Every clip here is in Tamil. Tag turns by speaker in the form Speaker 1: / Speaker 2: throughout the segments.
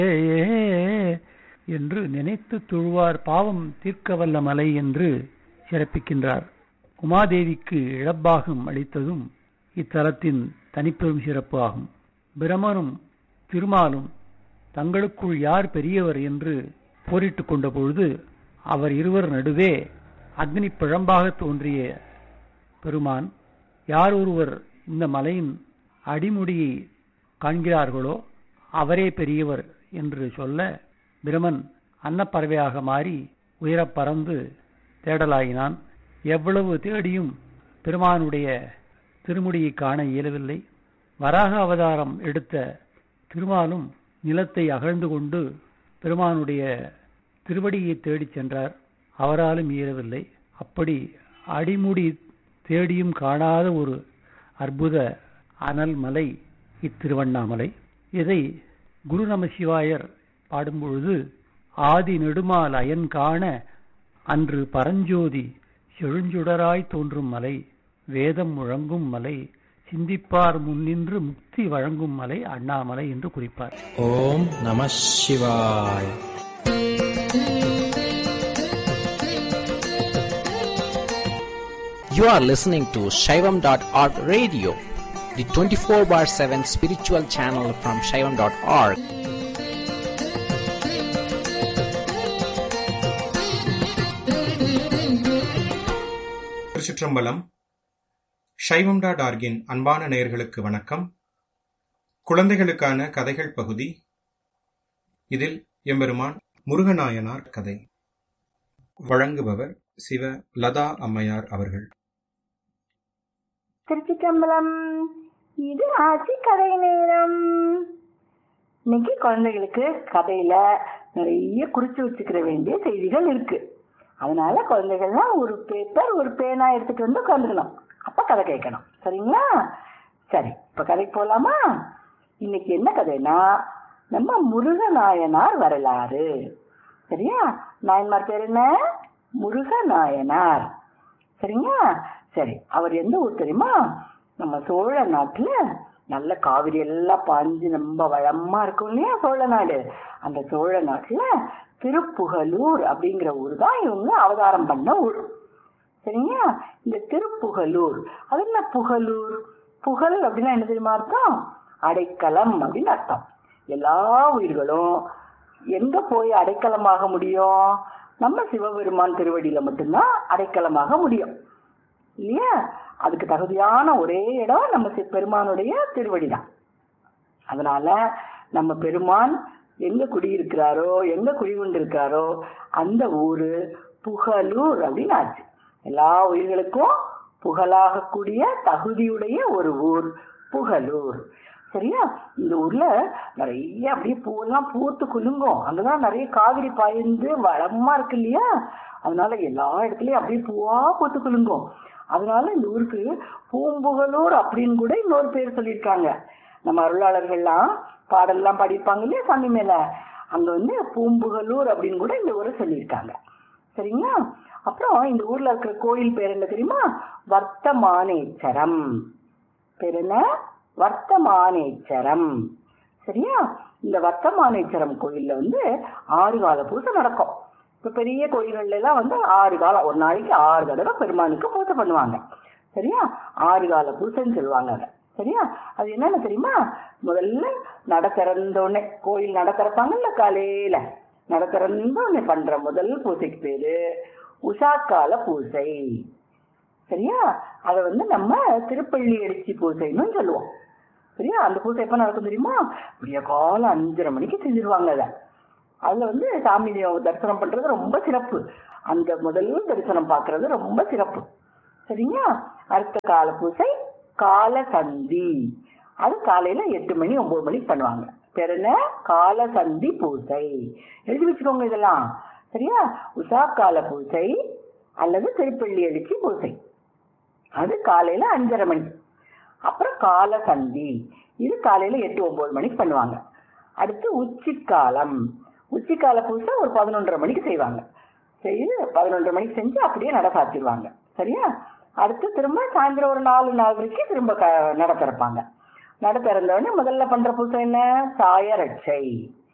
Speaker 1: என்று நினைத்து தொழுவார் பாவம் தீர்க்க வல்ல மலை என்று சிறப்பிக்கின்றார் உமாதேவிக்கு இழப்பாகம் அளித்ததும் இத்தலத்தின் தனிப்பெரும் சிறப்பு ஆகும் பிரமனும் திருமாலும் தங்களுக்குள் யார் பெரியவர் என்று போரிட்டுக் கொண்ட பொழுது அவர் இருவர் நடுவே அக்னி பிழம்பாக தோன்றிய பெருமான் யார் ஒருவர் இந்த மலையின் அடிமுடியை காண்கிறார்களோ அவரே பெரியவர் என்று சொல்ல பிரமன் அன்னப்பறவையாக மாறி உயரப் பறந்து தேடலாயினான் எவ்வளவு தேடியும் பெருமானுடைய திருமுடியை காண இயலவில்லை வராக அவதாரம் எடுத்த திருமாலும் நிலத்தை அகழ்ந்து கொண்டு பெருமானுடைய திருவடியை தேடிச் சென்றார் அவராலும் இயலவில்லை அப்படி அடிமுடி தேடியும் காணாத ஒரு அற்புத அனல் மலை இத்திருவண்ணாமலை இதை குரு நம சிவாயர் பாடும்பொழுது ஆதி நெடுமால் அயன் காண அன்று பரஞ்சோதி செழுஞ்சுடராய் தோன்றும் மலை வேதம் முழங்கும் மலை சிந்திப்பார் முன்னின்று முக்தி வழங்கும் மலை அண்ணாமலை என்று குறிப்பார்
Speaker 2: ஓம் நம சிவாய் You are listening to Shaivam.org radio, the 24 bar 7 spiritual channel from Shaivam.org.
Speaker 3: திருச்சிற்றம்பலம் சைவம் டாட் ஆர்கின் அன்பான நேயர்களுக்கு வணக்கம் குழந்தைகளுக்கான கதைகள் பகுதி இதில் எம்பெருமான் முருகநாயனார் கதை வழங்குபவர் சிவ லதா அம்மையார் அவர்கள்
Speaker 4: திருச்சிற்றம்பலம் இது ஆட்சி கதை நேரம் இன்னைக்கு குழந்தைகளுக்கு கதையில நிறைய குறிச்சு வச்சுக்கிற வேண்டிய செய்திகள் இருக்கு அதனால குழந்தைகள்லாம் ஒரு பேப்பர் ஒரு பேனா எடுத்துட்டு வந்து உட்காந்துக்கணும் அப்ப கதை கேட்கணும் சரிங்களா சரி இப்ப கதைக்கு போலாமா இன்னைக்கு என்ன கதைனா நம்ம முருகநாயனார் வரலாறு சரியா நாயன்மார் பேர் என்ன முருகநாயனார் சரிங்களா சரி அவர் எந்த ஊர் தெரியுமா நம்ம சோழ நாட்டுல நல்ல காவிரி எல்லாம் பாஞ்சு ரொம்ப வளமா இருக்கும் இல்லையா சோழ நாடு அந்த சோழ நாட்டுல திருப்புகலூர் அப்படிங்கிற ஊர் தான் இவங்க அவதாரம் பண்ண ஊர் சரிங்களா இந்த திருப்புகலூர் அது என்ன புகலூர் புகழ் அப்படின்னா என்ன தெரியுமா அர்த்தம் அடைக்கலம் அப்படின்னு அர்த்தம் எல்லா உயிர்களும் எங்க போய் அடைக்கலமாக முடியும் நம்ம சிவபெருமான் திருவடியில மட்டும்தான் அடைக்கலமாக முடியும் இல்லையா அதுக்கு தகுதியான ஒரே இடம் நம்ம சி- பெருமானுடைய திருவடி தான் அதனால நம்ம பெருமான் எங்க குடியிருக்கிறாரோ எங்க குடிகொண்டிருக்காரோ அந்த ஊரு புகழூர் அப்படின்னு ஆச்சு எல்லா உயிர்களுக்கும் புகழாகக்கூடிய தகுதியுடைய ஒரு ஊர் புகழூர் சரியா இந்த ஊர்ல நிறைய அப்படியே பூவெல்லாம் பூத்து குலுங்கும் அங்கதான் நிறைய காவிரி பாய்ந்து வளமா இருக்கு இல்லையா அதனால எல்லா இடத்துலயும் அப்படியே பூவா பூத்து குலுங்கும் அதனால இந்த ஊருக்கு பூம்புகலூர் அப்படின்னு கூட இன்னொரு பேர் சொல்லியிருக்காங்க நம்ம அருளாளர்கள்லாம் பாடல்லாம் பாடியிருப்பாங்க இல்லையா சாமி மேல அங்க வந்து பூம்புகலூர் அப்படின்னு கூட இந்த ஊரை சொல்லியிருக்காங்க சரிங்களா அப்புறம் இந்த ஊர்ல இருக்கிற கோயில் பேர் என்ன தெரியுமா வர்த்தமானேச்சரம் பேர் என்ன வர்த்தமானேச்சரம் சரியா இந்த வர்த்தமானேச்சரம் கோயில்ல வந்து ஆறு கால பூஜை நடக்கும் இப்ப பெரிய கோயில்கள்ல எல்லாம் வந்து ஆறு காலம் ஒரு நாளைக்கு ஆறு தடவை பெருமானுக்கு பூஜை பண்ணுவாங்க சரியா ஆறு கால பூஜைன்னு சொல்லுவாங்க அதை சரியா அது என்னன்னு தெரியுமா முதல்ல நட திறந்த உடனே கோயில் நட திறப்பாங்கல்ல காலையில நட திறந்த உடனே பண்ற முதல் பூஜைக்கு பேரு உஷாக்கால பூஜை சரியா அதை வந்து நம்ம திருப்பள்ளி எழுச்சி பூஜைன்னு சொல்லுவோம் சரியா அந்த பூஜை எப்ப நடக்கும் தெரியுமா விடிய காலம் அஞ்சரை மணிக்கு செஞ்சிருவாங்க அதை அதுல வந்து சாமி தரிசனம் பண்றது ரொம்ப சிறப்பு அந்த முதல் தரிசனம் பார்க்கிறது ரொம்ப சிறப்பு சரிங்களா அடுத்த கால பூஜை கால சந்தி அது காலையில எட்டு மணி ஒன்பது மணிக்கு பண்ணுவாங்க பேர் என்ன கால சந்தி பூஜை எழுதி வச்சுக்கோங்க இதெல்லாம் சரியா உஷா கால பூஜை அல்லது திருப்பள்ளி எழுச்சி பூஜை அது காலையில அஞ்சரை மணி அப்புறம் கால சந்தி இது காலையில எட்டு ஒன்பது மணிக்கு பண்ணுவாங்க அடுத்து உச்சிக்காலம் உச்சிக்கால பூஜை ஒரு பதினொன்றரை மணிக்கு செய்வாங்க செய்து பதினொன்றரை மணிக்கு செஞ்சு அப்படியே நட சாத்திடுவாங்க சரியா அடுத்து திரும்ப சாயந்தரம் ஒரு நாலு நாலரைக்கு திரும்ப க நட திறப்பாங்க நட திறந்த உடனே முதல்ல பண்ற பூஜை என்ன சாய ரட்சை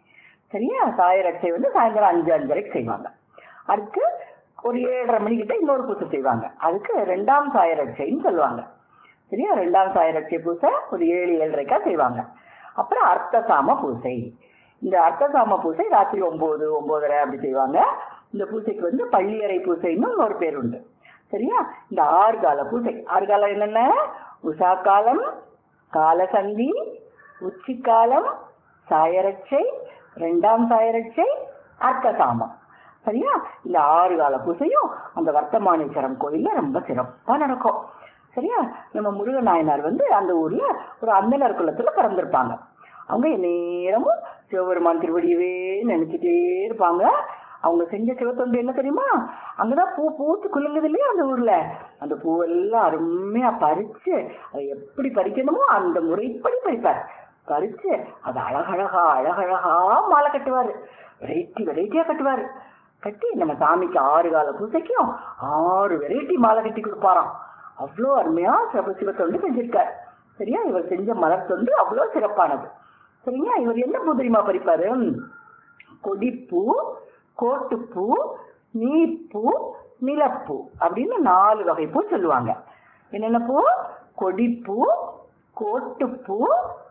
Speaker 4: சரியா சாயரட்சை வந்து சாயந்தரம் அஞ்சு அஞ்சரைக்கு செய்வாங்க அடுத்து ஒரு ஏழரை மணிக்கிட்ட இன்னொரு பூசை செய்வாங்க அதுக்கு ரெண்டாம் சாயரட்சைன்னு சொல்லுவாங்க சரியா ரெண்டாம் சாயரட்சை பூசை ஒரு ஏழு ஏழரைக்கா செய்வாங்க அப்புறம் அர்த்தசாம பூசை இந்த அர்த்தசாம பூசை ராத்திரி ஒன்பது ஒன்பதரை அப்படி செய்வாங்க இந்த பூசைக்கு வந்து பள்ளியறை பூசைன்னு ஒரு பேர் உண்டு சரியா இந்த ஆறு கால பூசை ஆறு காலம் என்னென்ன உஷா காலம் காலசந்தி உச்சிக்காலம் சாயரட்சை ரெண்டாம் சாயரட்சை அர்த்தசாமம் சரியா இந்த ஆறு கால பூசையும் அந்த வர்த்தமானேஸ்வரம் கோயில்ல ரொம்ப சிறப்பா நடக்கும் சரியா நம்ம முருகன் நாயனார் வந்து அந்த ஊர்ல ஒரு அந்தனர் குலத்துல பிறந்திருப்பாங்க அவங்க நேரமும் சிவபெருமான் திருவடியவே நினைச்சிட்டே இருப்பாங்க அவங்க செஞ்ச சிவத்தொண்டு என்ன தெரியுமா அங்கதான் பூ பூத்து குலுங்குது இல்லையா அந்த ஊர்ல அந்த பூவெல்லாம் அருமையா பறிச்சு அதை எப்படி பறிக்கணுமோ அந்த முறைப்படி பறிப்பார் பறிச்சு அதை அழகழகா அழகழகா மாலை கட்டுவாரு வெரைட்டி வெரைட்டியா கட்டுவாரு கட்டி நம்ம சாமிக்கு ஆறு கால பூசைக்கும் ஆறு வெரைட்டி மாலை கட்டி கொடுப்பாராம் அவ்வளோ அருமையா சிவ சிவத்தொண்டு செஞ்சிருக்காரு சரியா இவர் செஞ்ச மலர் தொண்டு அவ்வளோ சிறப்பானது சரிங்களா இவர் என்ன பூ தெரியுமா பறிப்பாரு கொடிப்பூ கோட்டுப்பூ நீர்ப்பூ நிலப்பூ அப்படின்னு நாலு வகை பூ சொல்லுவாங்க என்னென்ன பூ கொடிப்பூ கோட்டுப்பூ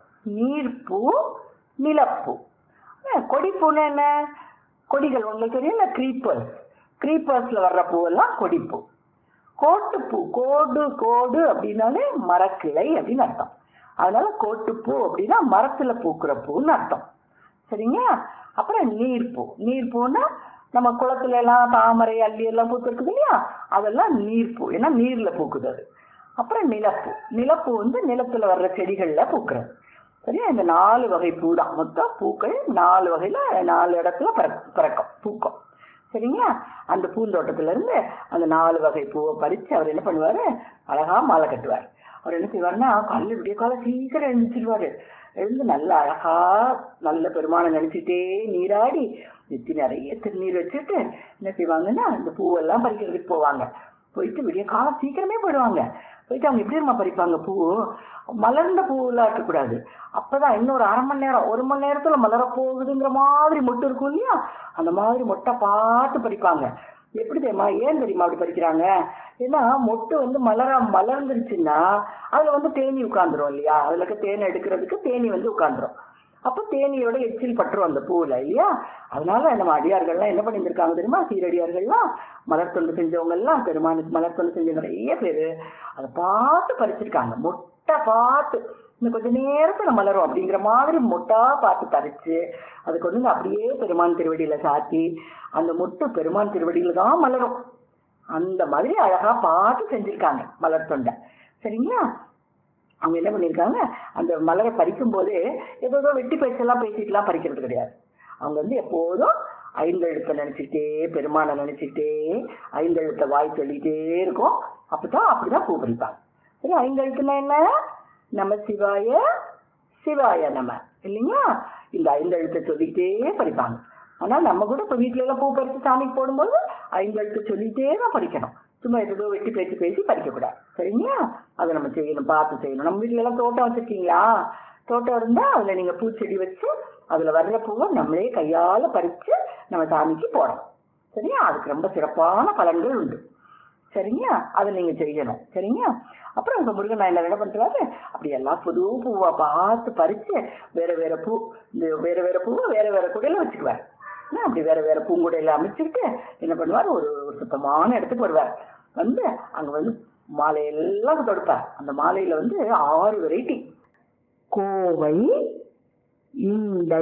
Speaker 4: நீர்ப்பூ நிலப்பூ அஹ் கொடிப்பூன்னா என்ன கொடிகள் உங்களுக்கு தெரியும் இந்த க்ரீப்பர்ஸ் க்ரீப்பர்ஸ்ல வர்ற பூவெல்லாம் கொடிப்பூ கோட்டுப்பூ கோடு கோடு அப்படின்னாலே மரக்கிளை அப்படின்னு அர்த்தம் அதனால கோட்டுப்பூ அப்படின்னா மரத்துல பூக்குற பூன்னு அர்த்தம் சரிங்க அப்புறம் நீர்ப்பூ நீர்ப்பூன்னா நம்ம குளத்துல எல்லாம் தாமரை அள்ளி எல்லாம் பூத்திருக்குது இல்லையா அதெல்லாம் நீர்ப்பூ ஏன்னா நீர்ல பூக்குது அது அப்புறம் நிலப்பூ நிலப்பூ வந்து நிலத்துல வர்ற செடிகள்ல பூக்குறது சரியா இந்த நாலு வகை பூ தான் மொத்தம் பூக்கள் நாலு வகையில நாலு இடத்துல பிறக்- பிறக்கும் பூக்கும் சரிங்களா அந்த பூந்தோட்டத்துல இருந்து அந்த நாலு வகை பூவை பறிச்சு அவர் என்ன பண்ணுவாரு அழகா மாலை கட்டுவார் அவர் என்ன செய்வாருன்னா கல்லு விடிய காலம் சீக்கிரம் எழுந்திருவாரு எழுந்து நல்ல அழகா நல்ல பெருமானை நினைச்சிட்டே நீராடி நெத்தி நிறைய திருநீர் வச்சுட்டு என்ன செய்வாங்கன்னா இந்த பூவெல்லாம் பறிக்கிறதுக்கு போவாங்க போயிட்டு விடிய காலம் சீக்கிரமே போயிடுவாங்க போயிட்டு அவங்க எப்படி தெரியுமா பறிப்பாங்க பூ மலர்ந்த பூவெல்லாம் இருக்கக்கூடாது அப்பதான் இன்னொரு அரை மணி நேரம் ஒரு மணி நேரத்துல மலர போகுதுங்கிற மாதிரி மொட்டு இருக்கும் இல்லையா அந்த மாதிரி மொட்டை பார்த்து பறிப்பாங்க எப்படி தெரியுமா ஏன் தெரியுமா அப்படி பறிக்கிறாங்க ஏன்னா மொட்டு வந்து மலர மலர்ந்துருச்சுன்னா அதுல வந்து தேனி உட்கார்ந்துரும் இல்லையா அதுல இருக்க தேனை எடுக்கிறதுக்கு தேனி வந்து உட்கார்ந்துரும் அப்ப தேனியோட எச்சில் பட்டுரும் அந்த பூவுல இல்லையா அதனால நம்ம அடியார்கள்லாம் என்ன பண்ணியிருக்காங்க தெரியுமா சீரடியார்கள்லாம் மலர் தொண்டு செஞ்சவங்க எல்லாம் பெருமானுக்கு மலர் தொண்டு செஞ்ச நிறைய பேரு அதை பார்த்து பறிச்சிருக்காங்க மொட்டை பார்த்து இன்னும் கொஞ்ச நேரத்துல மலரும் அப்படிங்கிற மாதிரி மொட்டா பார்த்து பறிச்சு அது கொண்டு வந்து அப்படியே பெருமான் திருவடியில சாத்தி அந்த மொட்டு பெருமான் திருவடியில தான் மலரும் அந்த மாதிரி அழகா பார்த்து செஞ்சிருக்காங்க மலர் தொண்டை சரிங்களா அவங்க என்ன பண்ணியிருக்காங்க அந்த மலரை பறிக்கும் போதே ஏதோ ஏதோ வெட்டி பேச்செல்லாம் பேசிட்டுலாம் பறிக்கிறது கிடையாது அவங்க வந்து எப்போதும் ஐந்தெழுத்தை நினைச்சிட்டே பெருமானை நினைச்சிட்டே ஐந்தெழுத்தை வாய் சொல்லிட்டே இருக்கும் அப்பதான் அப்படிதான் பூ பறிப்பாங்க சரி ஐந்தெழுத்துனா என்ன நம சிவாய சிவாய நம இல்லைங்களா இந்த ஐந்தெழுத்தை சொல்லிட்டே பறிப்பாங்க ஆனா நம்ம கூட இப்ப வீட்ல எல்லாம் பூ பறிச்சு சாமிக்கு போடும்போது ஐந்தெழுத்து சொல்லிட்டே தான் பறிக்கணும் சும்மா ஏதோ வெட்டி பேச்சு பேசி பறிக்க கூடாது சரிங்களா அதை நம்ம செய்யணும் பார்த்து செய்யணும் நம்ம வீட்ல எல்லாம் தோட்டம் வச்சிருக்கீங்களா தோட்டம் இருந்தா அதுல நீங்க பூச்செடி வச்சு அதுல வர்ற பூவை நம்மளே கையால பறிச்சு நம்ம சாமிக்கு போடணும் சரியா அதுக்கு ரொம்ப சிறப்பான பலன்கள் உண்டு சரிங்களா அதை நீங்க செய்யணும் சரிங்களா அப்புறம் இப்ப முருகன் நாயனார் என்ன பண்றாரு அப்படி எல்லாம் புது பூவா பார்த்து பறிச்சு வேற வேற பூ இந்த வேற வேற பூவை வேற வேற குடையில வச்சுக்குவார் என்ன, அப்படி வேற வேற பூங்குடையில அமைச்சுக்கிட்டு என்ன பண்ணுவார் ஒரு ஒரு சுத்தமான இடத்துக்கு வருவார் வந்து அங்க வந்து மாலையெல்லாம் தொடுப்பார் அந்த மாலையில வந்து ஆறு வெரைட்டி கோவை இண்டை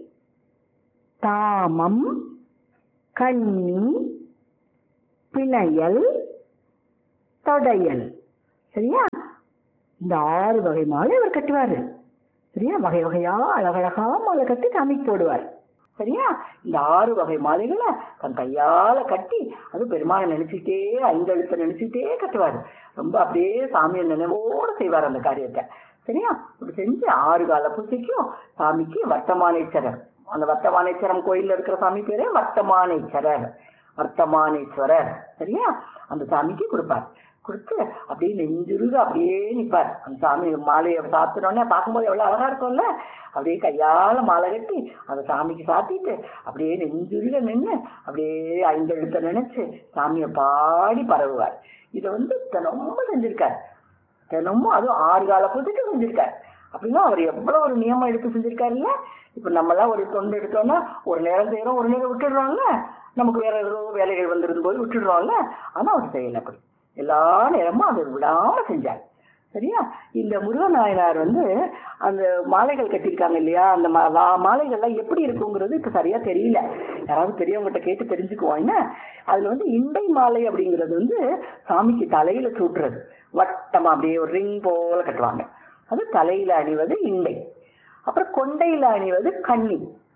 Speaker 4: தாமம் கன்னி பிணையல் தொடையல் சரியா இந்த ஆறு வகை மாலை அவர் கட்டுவாரு சரியா வகை வகையா அழகழகா மாலை கட்டி சாமிக்கு போடுவார் சரியா இந்த ஆறு வகை மாலைகளை தன் கையால கட்டி அது பெருமானை நினைச்சிட்டே ஐந்தெழுத்தை நினைச்சிட்டே கட்டுவாரு ரொம்ப அப்படியே சாமியை நினைவோடு செய்வார் அந்த காரியத்தை சரியா இப்படி செஞ்சு ஆறு கால பூசைக்கும் சாமிக்கு வர்த்தமானேஸ்வரர் அந்த வர்த்தமானேஸ்வரம் கோயில்ல இருக்கிற சாமி பேரே வர்த்தமானேஸ்வரர் வர்த்தமானேஸ்வரர் சரியா அந்த சாமிக்கு கொடுப்பார் கொடுத்து அப்படியே நெஞ்சுருக அப்படியே நிப்பார் அந்த சாமி மாலையை சாத்தினோடனே பார்க்கும்போது எவ்வளவு அழகா இருக்கும்ல அப்படியே கையால மாலை கட்டி அதை சாமிக்கு சாத்திட்டு அப்படியே நெஞ்சுருக நின்று அப்படியே ஐந்தெழுத்த நினைச்சு சாமியை பாடி பரவுவார் இதை வந்து தினமும் செஞ்சிருக்காரு தினமும் அதுவும் ஆறு கால பூஜைக்கு செஞ்சிருக்காரு அப்படின்னா அவர் எவ்வளவு ஒரு நியமம் எடுத்து செஞ்சிருக்காருல்ல இப்ப நம்மளாம் ஒரு தொண்டு எடுத்தோம்னா ஒரு நேரம் செய்யறோம் ஒரு நேரம் விட்டுடுறோம்ல நமக்கு வேற ஏதோ வேலைகள் வந்திருக்கும் போது விட்டுடுறோம்ல ஆனா அவர் செய்யல அப்படி எல்லா நேரமும் அதை விடாம செஞ்சார் சரியா இந்த முருகநாயனார் வந்து அந்த மாலைகள் கட்டியிருக்காங்க இல்லையா அந்த மா- வா- மாலைகள்லாம் எப்படி இருக்குங்கிறது இப்ப சரியா தெரியல யாராவது பெரியவங்ககிட்ட கேட்டு தெரிஞ்சுக்குவோம் என்ன அதுல வந்து இண்டை மாலை அப்படிங்கிறது வந்து சாமிக்கு தலையில சூட்டுறது வட்டமா அப்படியே ஒரு ரிங் போல கட்டுவாங்க அது தலையில அணிவது இண்டை அப்புறம் கொண்டையில அணிவது கண்ணி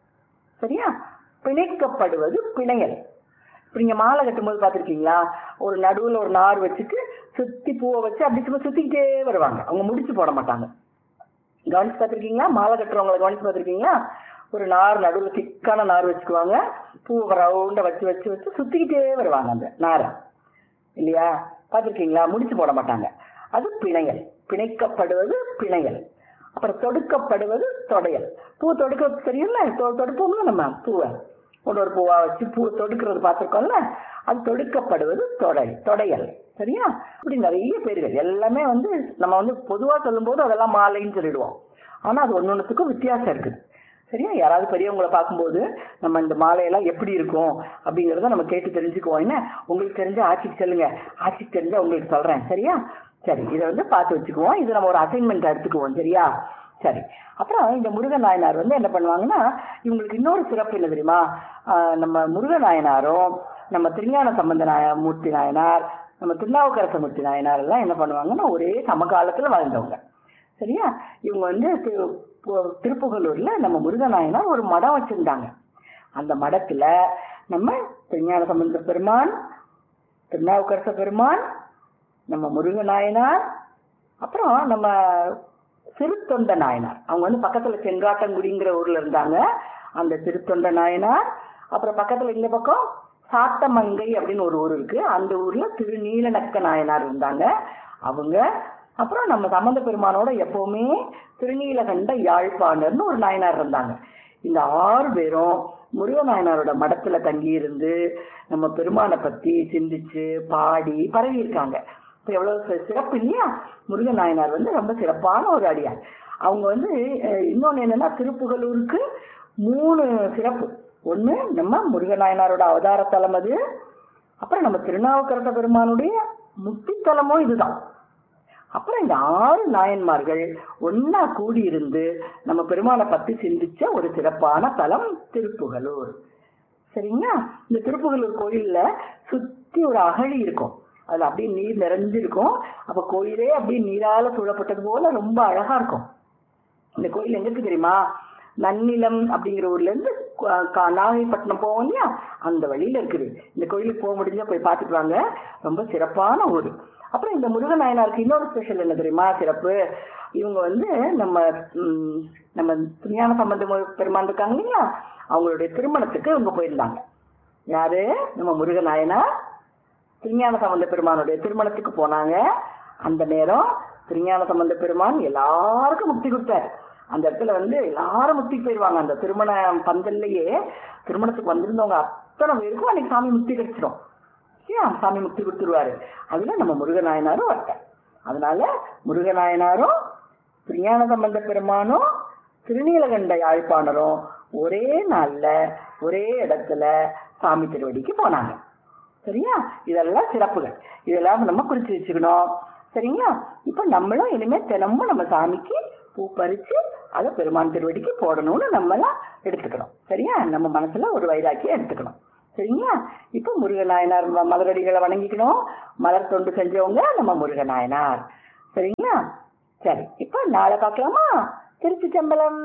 Speaker 4: சரியா பிணைக்கப்படுவது பிணையல் இப்ப நீங்க மாலை கட்டும்போது பார்த்திருக்கீங்களா ஒரு நடுவுல ஒரு நார் வச்சுட்டு சுத்தி பூவை வச்சு அப்படி சும்மா சுத்திக்கிட்டே வருவாங்க அவங்க முடிச்சு போட மாட்டாங்க கவனிச்சு பார்த்திருக்கீங்களா மாலை கட்டுறவங்களை கவனிச்சு பார்த்திருக்கீங்களா ஒரு நார் நடுவுல திக்கான நார் வச்சுக்குவாங்க பூவை ரவுண்டா வச்சு வச்சு வச்சு சுத்திக்கிட்டே வருவாங்க அந்த நாரை இல்லையா பார்த்திருக்கீங்களா முடிச்சு போட மாட்டாங்க அது பிணையல் பிணைக்கப்படுவது பிணையல் அப்புறம் தொடுக்கப்படுவது தொடையல் பூ தொடுக்க தெரியும்ல தொ- தொடுப்போம்ல நம்ம பூவை ஒரு ஒரு பூவா வச்சு பூ தொடுக்கிறது பார்த்திருக்கோம்ல அது தொடுக்கப்படுவது தொடை தொடையல் சரியா இப்படி நிறைய பேர்கள் எல்லாமே வந்து நம்ம வந்து பொதுவா சொல்லும்போது அதெல்லாம் மாலைன்னு சொல்லிடுவோம் ஆனா அது ஒன்னொன்னுத்துக்கும் வித்தியாசம் இருக்குது சரியா யாராவது பெரியவங்களை பார்க்கும்போது நம்ம இந்த மாலையெல்லாம் எப்படி இருக்கும் அப்படிங்கறத நம்ம கேட்டு தெரிஞ்சுக்குவோம் என்ன உங்களுக்கு தெரிஞ்ச ஆட்சிக்கு சொல்லுங்க ஆட்சிக்கு தெரிஞ்சா உங்களுக்கு சொல்றேன் சரியா சரி இதை வந்து பார்த்து வச்சுக்குவோம் இது நம்ம ஒரு அசைன்மெண்ட் எடுத்துக்குவோம் சரியா சரி அப்புறம் இந்த முருகன் நாயனார் வந்து என்ன பண்ணுவாங்கன்னா இவங்களுக்கு இன்னொரு சிறப்பு என்ன தெரியுமா ஆஹ் நம்ம முருகன் நாயனாரும் நம்ம திருஞான சம்பந்த நாய மூர்த்தி நாயனார் நம்ம திருநாவுக்கரச மூர்த்தி நாயனார் எல்லாம் என்ன பண்ணுவாங்கன்னா ஒரே சமகாலத்துல வாழ்ந்தவங்க சரியா இவங்க வந்து திரு- பு- திருப்புகலூர்ல நம்ம முருகநாயனார் ஒரு மடம் வச்சிருந்தாங்க அந்த மடத்துல நம்ம திருஞான சம்பந்த பெருமான் திருநாவுக்கரச பெருமான் நம்ம முருகநாயனார் அப்புறம் நம்ம சிறுத்தொண்ட நாயனார் அவங்க வந்து பக்கத்துல செங்காட்டங்குடிங்கிற ஊர்ல இருந்தாங்க அந்த சிறுத்தொண்ட நாயனார் அப்புறம் பக்கத்துல இந்த பக்கம் சாத்தமங்கை அப்படின்னு ஒரு ஊர் இருக்கு அந்த ஊர்ல திருநீலநக்க நாயனார் இருந்தாங்க அவங்க அப்புறம் நம்ம சம்பந்த பெருமானோட எப்பவுமே திருநீலகண்ட யாழ்ப்பாணர்னு ஒரு நாயனார் இருந்தாங்க இந்த ஆறு பேரும் முருகநாயனாரோட மடத்துல தங்கி இருந்து நம்ம பெருமானை பத்தி சிந்திச்சு பாடி பரவி இருக்காங்க இப்ப எவ்வளவு சி- சிறப்பு இல்லையா முருகன் நாயனார் வந்து ரொம்ப சிறப்பான ஒரு அடியார் அவங்க வந்து அஹ், இன்னொன்னு என்னன்னா திருப்புகலூருக்கு மூணு சிறப்பு ஒண்ணு நம்ம முருகநாயனாரோட அவதார தலம் அது அப்புறம் நம்ம திருநாவுக்கரச பெருமானுடைய முத்தித்தலமும் இதுதான் அப்புறம் இந்த ஆறு நாயன்மார்கள் ஒன்னா கூடி இருந்து நம்ம பெருமானை பத்தி சிந்திச்ச ஒரு சிறப்பான தலம் திருப்புகலூர் சரிங்களா இந்த திருப்புகலூர் கோயில்ல சுத்தி ஒரு அகழி இருக்கும் அதுல அப்படியே நீர் நிறைஞ்சிருக்கும் அப்ப கோயிலே அப்படியே நீரால சூழப்பட்டது போல ரொம்ப அழகா இருக்கும் இந்த கோயில் எங்க இருக்கு தெரியுமா நன்னிலம் அப்படிங்கிற ஊர்ல இருந்து கு- கா- நாகைப்பட்டினம் போவோம் இல்லையா அந்த வழியில இருக்குது இந்த கோயிலுக்கு போக முடிஞ்சா போய் பார்த்துட்டு வாங்க ரொம்ப சிறப்பான ஊர் அப்புறம் இந்த முருகன் நாயனாருக்கு இன்னொரு ஸ்பெஷல் என்ன தெரியுமா சிறப்பு இவங்க வந்து நம்ம ம், நம்ம திருஞான சம்பந்த மு- பெருமான் இருக்காங்க இல்லையா அவங்களுடைய திருமணத்துக்கு இவங்க போயிருந்தாங்க யாரு நம்ம முருகன் நாயனார் திருஞான சம்பந்த பெருமானுடைய திருமணத்துக்கு போனாங்க அந்த நேரம் திருஞான சம்பந்த பெருமான் எல்லாருக்கும் முக்தி கொடுத்தாரு அந்த இடத்துல வந்து எல்லாரும் முக்திக்கு போயிடுவாங்க அந்த திருமண பந்தல்லையே திருமணத்துக்கு வந்திருந்தவங்க அத்தனை பேருக்கும் அன்னைக்கு சாமி முக்தி கிடைச்சிடும் ஏன் சாமி முக்தி கொடுத்துருவாரு அதுல நம்ம முருகநாயனாரும் வரட்டார் அதனால முருகநாயனாரும் திருஞான சம்பந்த பெருமானும் திருநீலகண்ட யாழ்ப்பாணரும் ஒரே நாள்ல ஒரே இடத்துல சாமி திருவடிக்கு போனாங்க சரியா இதெல்லாம் சிறப்புகள் இதெல்லாம் நம்ம குறிச்சு வச்சுக்கணும் சரிங்களா இப்ப நம்மளும் இனிமே தினமும் நம்ம சாமிக்கு பூ பறிச்சு அதை பெருமான் திருவடிக்கு போடணும்னு நம்மளாம் எடுத்துக்கணும் சரியா நம்ம மனசுல ஒரு வைராக்கியம் எடுத்துக்கணும் சரிங்களா இப்ப முருகநாயனார் ம- மலரடிகளை வணங்கிக்கணும் மலர் தொண்டு செஞ்சவங்க நம்ம முருகநாயனார் சரிங்களா சரி இப்ப நாளை பார்க்கலாமா திருச்சி சம்பளம்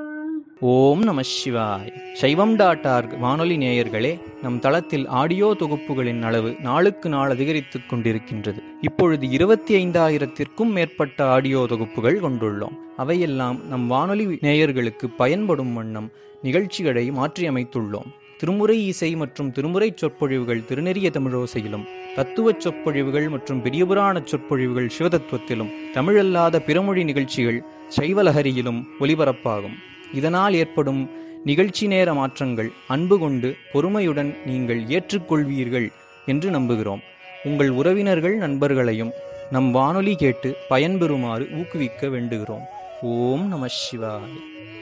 Speaker 5: ஓம் நம சிவாய் சைவம் டாட் ஆர்க் வானொலி நேயர்களே நம் தளத்தில் ஆடியோ தொகுப்புகளின் அளவு நாளுக்கு நாள் அதிகரித்துக் கொண்டிருக்கின்றது இப்பொழுது இருபத்தி ஐந்தாயிரத்திற்கும் மேற்பட்ட ஆடியோ தொகுப்புகள் கொண்டுள்ளோம் அவையெல்லாம் நம் வானொலி நேயர்களுக்கு பயன்படும் வண்ணம் நிகழ்ச்சிகளை மாற்றியமைத்துள்ளோம் திருமுறை இசை மற்றும் திருமுறை சொற்பொழிவுகள் திருநெறிய தமிழோசையிலும் தத்துவச் சொற்பொழிவுகள் மற்றும் பெரியபுராண சொற்பொழிவுகள் சிவதத்துவத்திலும் தமிழல்லாத பிறமொழி நிகழ்ச்சிகள் சைவலஹரியிலும் ஒலிபரப்பாகும் இதனால் ஏற்படும் நிகழ்ச்சி நேர மாற்றங்கள் அன்பு கொண்டு பொறுமையுடன் நீங்கள் ஏற்றுக்கொள்வீர்கள் என்று நம்புகிறோம் உங்கள் உறவினர்கள் நண்பர்களையும் நம் வானொலி கேட்டு பயன்பெறுமாறு ஊக்குவிக்க வேண்டுகிறோம் ஓம் நம சிவாய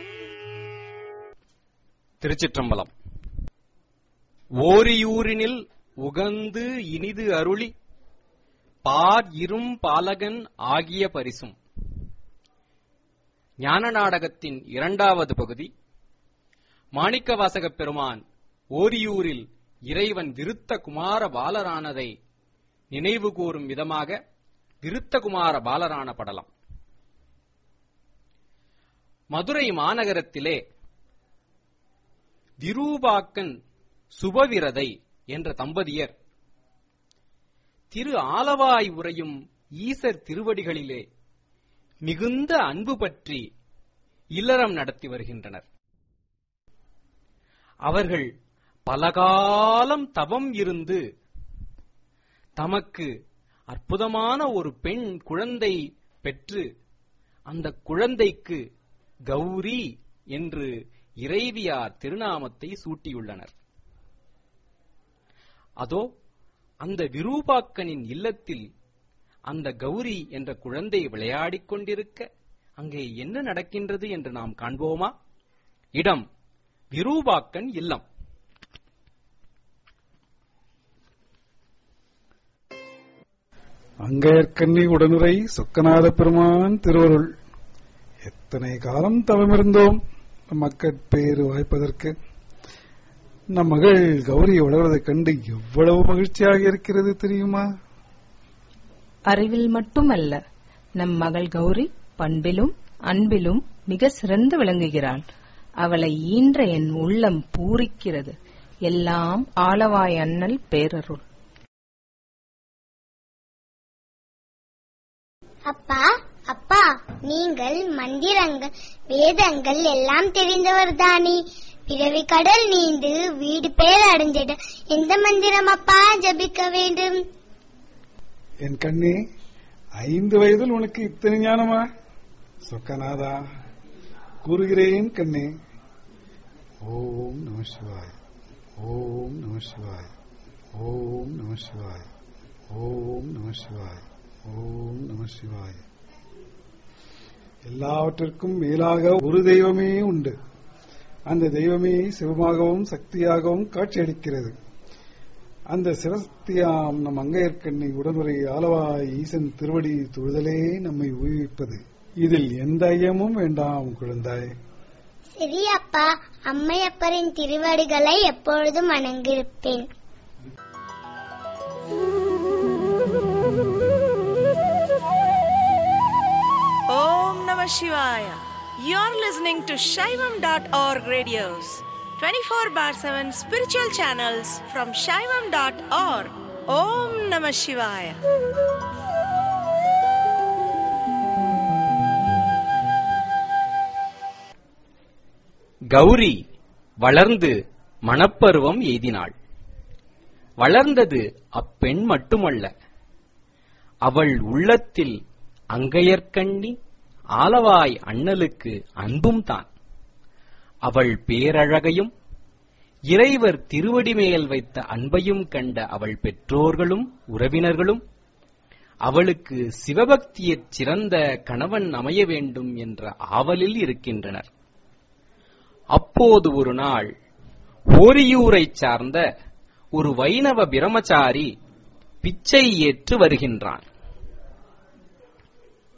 Speaker 6: திருச்சிற்றம்பலம் ஓரியூரினில் உகந்து இனிது அருளி பார் இரும் பாலகன் ஆகிய பரிசும் ஞான நாடகத்தின் இரண்டாவது பகுதி மாணிக்கவாசகப் பெருமான் ஓரியூரில் இறைவன் விருத்த குமார பாலரானதை நினைவு கூறும் விதமாக விருத்த குமார பாலரான படலம் மதுரை மாநகரத்திலே விரூபாக்கன் சுபவிரதை என்ற தம்பதியர் திரு ஆலவாய் உரையும் ஈசர் திருவடிகளிலே மிகுந்த அன்பு பற்றி இல்லறம் நடத்தி வருகின்றனர் அவர்கள் பலகாலம் தவம் இருந்து தமக்கு அற்புதமான ஒரு பெண் குழந்தை பெற்று அந்த குழந்தைக்கு கௌரி என்று இறைவியார் திருநாமத்தை சூட்டியுள்ளனர் அதோ அந்த விரூபாக்கனின் இல்லத்தில் அந்த கௌரி என்ற குழந்தை விளையாடிக் கொண்டிருக்க அங்கே என்ன நடக்கின்றது என்று நாம் காண்போமா இடம் விரூபாக்கன் இல்லம்
Speaker 7: அங்கையர்கண்ணி உடனுரை சொக்கநாத பெருமான் திருவருள் எத்தனை காலம் தவமிருந்தோம் மக்கட்பேறு வாய்ப்பதற்கு நம் மகள் கௌரி வளர்வதைக் கண்டு எவ்வளவு மகிழ்ச்சியாக இருக்கிறது தெரியுமா
Speaker 8: அறிவில் மட்டுமல்ல நம் மகள் கௌரி பண்பிலும் அன்பிலும் மிக சிறந்து விளங்குகிறாள் அவளை ஈன்ற என் உள்ளம் பூரிக்கிறது எல்லாம் ஆலவாய் அண்ணல் பேரருள்
Speaker 9: அப்பா அப்பா நீங்கள் மந்திரங்கள் வேதங்கள் எல்லாம் தெரிந்தவர் தானே பிறவி கடல் நீந்து வீடு பேர் அடைஞ்சிட எந்த மந்திரம் அப்பா ஜபிக்க வேண்டும்
Speaker 7: என் கண்ணே ஐந்து வயதில் உனக்கு இத்தனை ஞானமா சொக்கநாதா கூறுகிறேன் கண்ணே ஓம் நம சிவாய் ஓம் நம சிவாய் ஓம் நம சிவாய் ஓம் நம சிவாய் ஓம் நம சிவாய் எல்லாவற்றிற்கும் மேலாக ஒரு தெய்வமே உண்டு அந்த தெய்வமே சிவமாகவும் சக்தியாகவும் காட்சியளிக்கிறது அந்த சிவசக்தியாம் நம் அங்கையர்கண்ணை உடனுரை ஆலவாய் ஈசன் திருவடி தொழுதலே நம்மை ஊக்குவிப்பது இதில் எந்த ஐயமும் வேண்டாம் குழந்தாய்
Speaker 9: சரி அப்பா அம்மையப்பரின் திருவடிகளை எப்பொழுதும் வணங்கியிருப்பேன்
Speaker 10: Om Namah Shivaya. You're listening to Shaivam.org radios, 24 bar 7 spiritual channels from Shaivam.org. Om Namah Shivaya.
Speaker 6: Gowri வளர்ந்து மணப்பருவம் எய்தினாள் வளர்ந்தது அப்பெண் மட்டுமல்ல அவள் உள்ளத்தில் அங்கையர்கண்ணி ஆலவாய் அண்ணலுக்கு அன்பும் தான் அவள் பேரழகையும் இறைவர் திருவடி மேல் வைத்த அன்பையும் கண்ட அவள் பெற்றோர்களும் உறவினர்களும் அவளுக்கு சிவபக்தியற் சிறந்த கணவன் அமைய வேண்டும் என்ற ஆவலில் இருக்கின்றனர் அப்போது ஒரு நாள் ஓரியூரைச் சார்ந்த ஒரு வைணவ பிரமச்சாரி பிச்சை ஏற்று வருகின்றான்